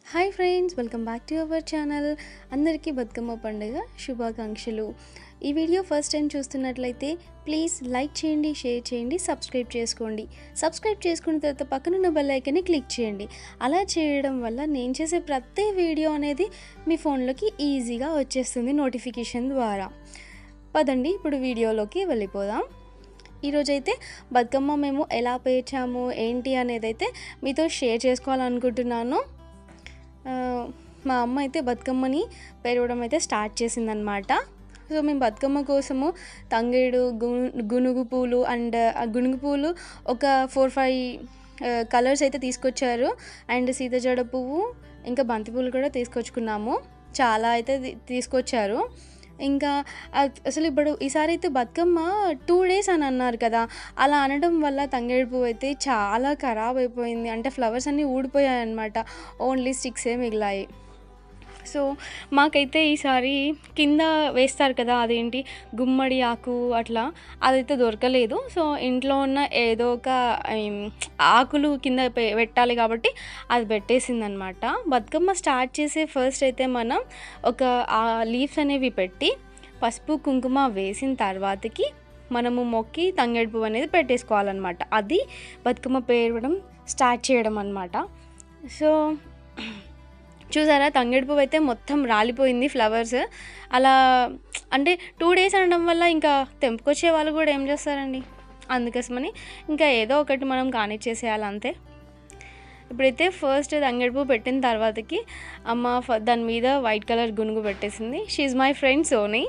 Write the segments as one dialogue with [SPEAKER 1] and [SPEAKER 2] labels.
[SPEAKER 1] hi friends welcome back to our channel అందరికీ బతుకమ్మ పండుగ శుభాకాంక్షలు ఈ వీడియో ఫస్ట్ టైం చూస్తున్నట్లయితే ప్లీజ్ లైక్ చేయండి షేర్ చేయండి సబ్స్క్రైబ్ చేసుకోండి సబ్స్క్రైబ్ చేసుకున్న తర్వాత పక్కనున్న బెల్ ఐకన్ని క్లిక్ చేయండి అలా చేయడం వల్ల నేను చేసే ప్రతి వీడియో అనేది మీ ఫోన్లోకి ఈజీగా వచ్చేస్తుంది నోటిఫికేషన్ ద్వారా పదండి ఇప్పుడు వీడియోలోకి వెళ్ళిపోదాం ఈరోజైతే బతుకమ్మ మేము ఎలా పేర్చాము ఏంటి అనేది అయితే మీతో షేర్ చేసుకోవాలనుకుంటున్నాను ఆ, మా అమ్మ అయితే బతుకమ్మని పేరవడం అయితే స్టార్ట్ చేసిందనమాట సో మేము బతుకమ్మ కోసము తంగేడు గు గునుగు పూలు అండ్ ఆ గునుగు పూలు ఒక ఫోర్ ఫైవ్ కలర్స్ అయితే తీసుకొచ్చారు అండ్ సీతజడ పువ్వు ఇంకా బంతి పూలు కూడా తీసుకొచ్చుకున్నాము చాలా అయితే తీ- తీసుకొచ్చారు ఇంకా అ- అసలు ఇప్పుడు ఈసారి అయితే బతుకమ్మ టూ డేస్ అని అన్నారు కదా అలా అనడం వల్ల తంగేడు పువ్వు అయితే చాలా ఖరాబ్ అయిపోయింది అంటే ఫ్లవర్స్ అన్నీ ఊడిపోయాయి అనమాట ఓన్లీ స్టిక్సే మిగిలాయి సో మాకైతే ఈసారి కింద వేస్తారు కదా అదేంటి గుమ్మడి ఆకు అట్లా అదైతే దొరకలేదు సో ఇంట్లో ఉన్న ఏదో ఒక ఐమ్, ఆకులు కింద పె- పెట్టాలి కాబట్టి అది పెట్టేసింది అనమాట బతుకమ్మ స్టార్ట్ చేసే ఫస్ట్ అయితే మనం ఒక ఆ లీవ్స్ అనేవి పెట్టి పసుపు కుంకుమ వేసిన తర్వాతకి మనము మొక్కి తంగేడు పువ్వు అనేది పెట్టేసుకోవాలన్నమాట అది బతుకమ్మ పేరవడం స్టార్ట్ చేయడం అనమాట సో చూసారా తంగేడు పువ్వు అయితే మొత్తం రాలిపోయింది ఫ్లవర్స్ అలా అంటే టూ డేస్ అనడం వల్ల ఇంకా తెంపుకొచ్చే వాళ్ళు కూడా ఏం చేస్తారండి అందుకోసమని ఇంకా ఏదో ఒకటి మనం కానిచ్చేసేయాలి అంతే ఇప్పుడైతే ఫస్ట్ తంగేడు పువ్వు పెట్టిన తర్వాతకి అమ్మ ఫ- దాని మీద వైట్ కలర్ గునుగు పెట్టేసింది షీఈ్ మై ఫ్రెండ్ సోనీ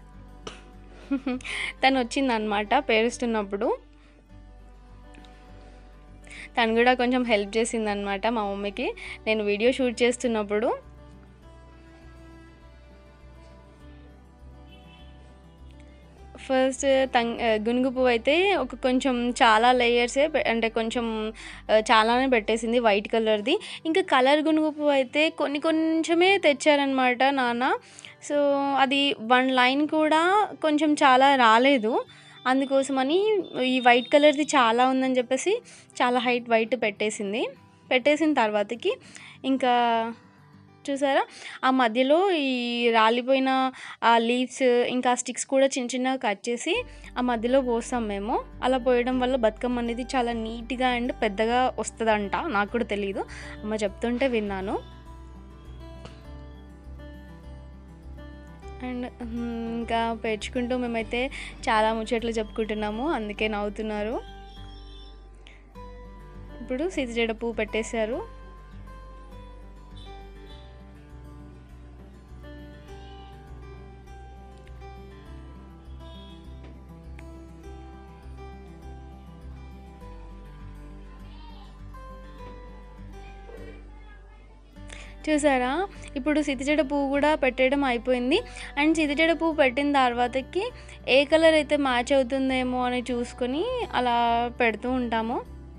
[SPEAKER 1] తను వచ్చింది అనమాట పేరుస్తున్నప్పుడు తను కూడా కొంచెం హెల్ప్ చేసింది అనమాట మా మమ్మీకి నేను వీడియో షూట్ చేస్తున్నప్పుడు ఫస్ట్ తంగ్ గునుగు పువ్వు అయితే ఒక కొంచెం చాలా లేయర్సే పె- అంటే కొంచెం ఆ, చాలానే పెట్టేసింది వైట్ కలర్ది ఇంకా కలర్ గునుగు పువ్వు అయితే కొన్ని కొంచెమే తెచ్చారనమాట నాన్న సో అది వన్ లైన్ కూడా కొంచెం చాలా రాలేదు అందుకోసమని ఈ వైట్ కలర్ది చాలా ఉందని చెప్పేసి చాలా హైట్ వైట్ పెట్టేసింది పెట్టేసిన తర్వాతకి ఇంకా చూసారా ఆ మధ్యలో ఈ రాలిపోయిన ఆ లీవ్స్ ఇంకా స్టిక్స్ కూడా చిన్న చిన్నగా కట్ చేసి ఆ మధ్యలో పోస్తాం మేము అలా పోయడం వల్ల బతుకమ్మ అనేది చాలా నీట్గా అండ్ పెద్దగా వస్తుందంట నాకు కూడా తెలియదు అమ్మ చెప్తుంటే విన్నాను అండ్ ఇంకా పేర్చుకుంటూ మేమైతే చాలా ముచ్చట్లు చెప్పుకుంటున్నాము అందుకే నవ్వుతున్నారు ఇప్పుడు సీతజడ పువ్వు పెట్టేశారు చూసారా ఇప్పుడు సితిజడ పువ్వు కూడా పెట్టడం అయిపోయింది అండ్ సితిజడ పువ్వు పెట్టిన తర్వాతకి ఏ కలర్ అయితే మ్యాచ్ అవుతుందేమో అని చూసుకొని అలా పెడుతూ ఉంటాము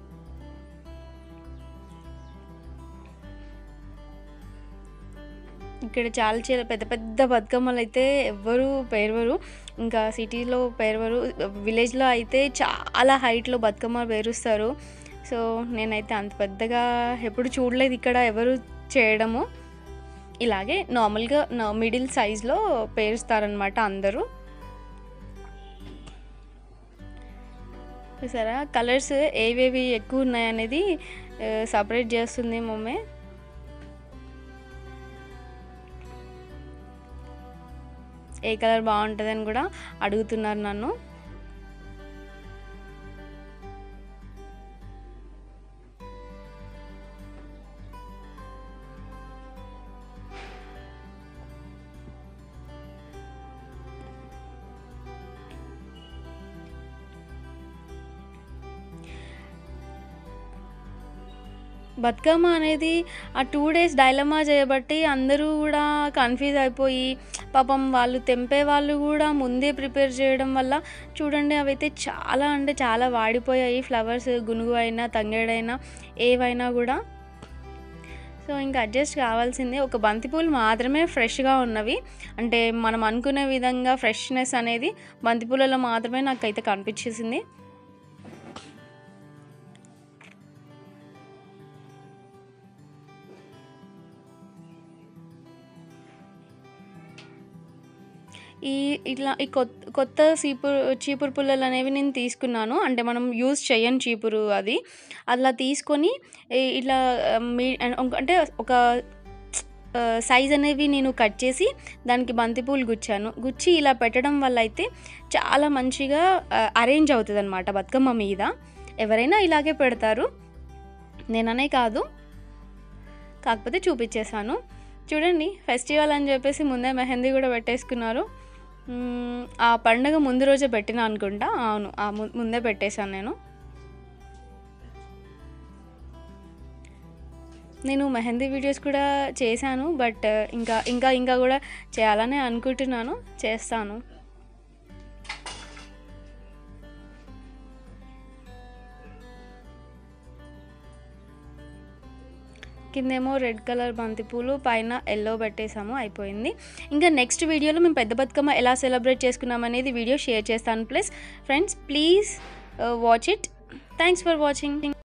[SPEAKER 1] ఇక్కడ చాలా చాలా పెద్ద పెద్ద బతుకమ్మలు అయితే ఎవ్వరు పేరవరు ఇంకా సిటీలో పేరవరు విలేజ్లో అయితే చాలా హైట్లో బతుకమ్మ పేరుస్తారు సో నేనైతే అంత పెద్దగా ఎప్పుడు చూడలేదు ఇక్కడ ఎవరు చేయడము ఇలాగే నార్మల్గా మిడిల్ సైజ్లో పేరుస్తారనమాట అందరూ చూసారా కలర్స్ ఏవేవి ఎక్కువ ఉన్నాయనేది సపరేట్ చేస్తుంది మమ్మీ ఏ కలర్ బాగుంటుందని కూడా అడుగుతున్నారు నన్ను బతుకమ్మ అనేది ఆ టూ డేస్ డైలమా చేయబట్టి అందరూ కూడా కన్ఫ్యూజ్ అయిపోయి పాపం వాళ్ళు తెంపే వాళ్ళు కూడా ముందే ప్రిపేర్ చేయడం వల్ల చూడండి అవైతే చాలా అంటే చాలా వాడిపోయాయి ఫ్లవర్స్ గునుగు అయినా తంగేడైనా ఏవైనా కూడా సో ఇంకా అడ్జస్ట్ కావాల్సిందే ఒక బంతిపూలు మాత్రమే ఫ్రెష్గా ఉన్నవి అంటే మనం అనుకునే విధంగా ఫ్రెష్నెస్ అనేది బంతిపూలలో మాత్రమే నాకైతే కనిపించేసింది ఈ ఇట్లా ఈ కొత్త కొత్త చీపురు చీపురు పుల్లలు అనేవి నేను తీసుకున్నాను అంటే మనం యూజ్ చేయని చీపురు అది అలా తీసుకొని ఈ- ఇట్లా ఆ, మీ అంటే ఒక సైజ్ అనేవి నేను కట్ చేసి దానికి బంతిపూలు గుచ్చాను గుచ్చి ఇలా పెట్టడం వల్ల అయితే చాలా మంచిగా అరేంజ్ అవుతుంది అనమాట బతుకమ్మ మీద ఎవరైనా ఇలాగే పెడతారు నేననే కాదు కాకపోతే చూపించేశాను చూడండి ఫెస్టివల్ అని చెప్పేసి ముందే మెహందీ కూడా పెట్టేసుకున్నారు మ్మ్, ఆ పండగ ముందు రోజే పెట్టిన అనుకుంటా అవును ఆ ము- ముందే పెట్టేశాను నేను నేను మెహందీ వీడియోస్ కూడా చేశాను బట్ ఇంకా ఇంకా ఇంకా కూడా చేయాలని అనుకుంటున్నాను చేస్తాను కిందేమో రెడ్ కలర్ బంతిపూలు పైన ఎల్లో పెట్టేసాము అయిపోయింది ఇంకా నెక్స్ట్ వీడియోలో మేము పెద్ద బతుకమ్మ ఎలా సెలబ్రేట్ చేసుకున్నాం అనేది వీడియో షేర్ చేస్తాను plus friends please watch it thanks for watching